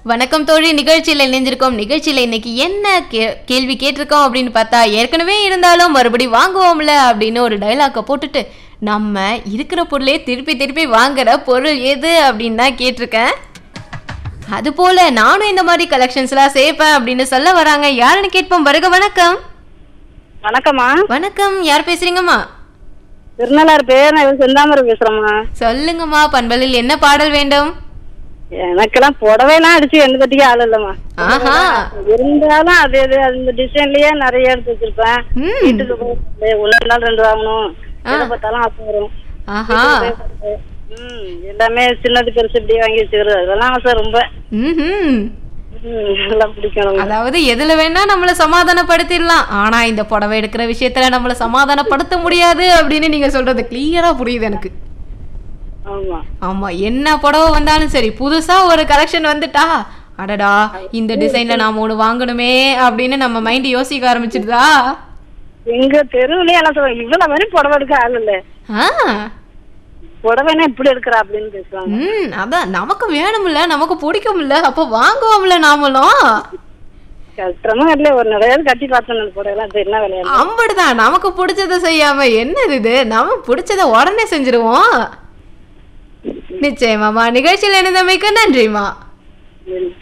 வணக்கம் தோழி நிகழ்ச்சியில் இணைஞ்சிருக்கோம் நிகழ்ச்சியில் இன்னைக்கு என்ன கே- கேள்வி கேட்டிருக்கோம் அப்படின்னு பார்த்தா ஏற்கனவே இருந்தாலும் மறுபடி வாங்குவோம்ல அப்படின்னு ஒரு டைலாக்கை போட்டுட்டு நம்ம இருக்கிற பொருளே திருப்பி திருப்பி வாங்குற பொருள் எது அப்படின்னு தான் கேட்டிருக்கேன் அதுபோல நானும் இந்த மாதிரி கலெக்ஷன்ஸ்லாம் சேர்ப்பேன் அப்படின்னு சொல்ல வராங்க யாருன்னு கேட்போம் வருக வணக்கம் வணக்கம்மா வணக்கம் யார் பேசுறீங்கம்மா திருநள்ளாறு பேர் நான் செந்தாமரை பேசுறேம்மா சொல்லுங்கம்மா பண்பலில் என்ன பாடல் வேண்டும் எனக்கெல்லாம் புடவைலாம் அடிச்சு எந்த பத்திக்கு ஆள் இல்லம்மா ஆஹா இருந்தாலும் அது அது அந்த டிசைன்லயே நிறைய எடுத்து வச்சிருப்பேன் ம் வீட்டுக்கு போய் ஒன்னு நாள் ரெண்டு வாங்கணும் எதை பார்த்தாலும் ஆசை வரும் ஆஹா ம் எல்லாமே சின்னது பெருசு இப்படியே வாங்கி வச்சுக்கிறது அதெல்லாம் ஆசை ரொம்ப ம் ம் எல்லாம் பிடிக்கும் ரொம்ப. அதாவது எதுல வேணா நம்மள சமாதானப்படுத்திடலாம் ஆனா இந்த புடவை எடுக்கிற விஷயத்துல நம்மள சமாதானப்படுத்த முடியாது அப்படின்னு நீங்க சொல்றது கிளியரா புரியுது எனக்கு ஆமா ஆமா என்ன புடவை வந்தாலும் சரி புதுசா ஒரு கலெக்ஷன் வந்துட்டா அடடா இந்த டிசைன்ல நாம ஒண்ணு வாங்கணுமே அப்படின்னு நம்ம மைண்ட் யோசிக்க ஆரம்பிச்சிடுதா எங்க தெருவுலயே எல்லாம் சொல்லுவாங்க இவ்வளவு மாதிரி புடவை எடுக்க ஆள் இல்ல ஆ புடவைனா இப்படி எடுக்கிறா அப்படின்னு பேசுவாங்க ம் அதான் நமக்கு வேணும்ல நமக்கு பிடிக்கும்ல அப்போ வாங்குவோம்ல நாமளும் கஷ்டமா இல்ல ஒரு நிறைய கட்டி பார்த்தேன் அந்த புடவைலாம் இது என்ன விலையா அம்படுதான் நமக்கு பிடிச்சத செய்யாம என்னது இது நம்ம பிடிச்சத உடனே செஞ்சிருவோம் நிச்சயமாமா நிகழ்ச்சியில் இணைந்தமைக்கு நன்றிமா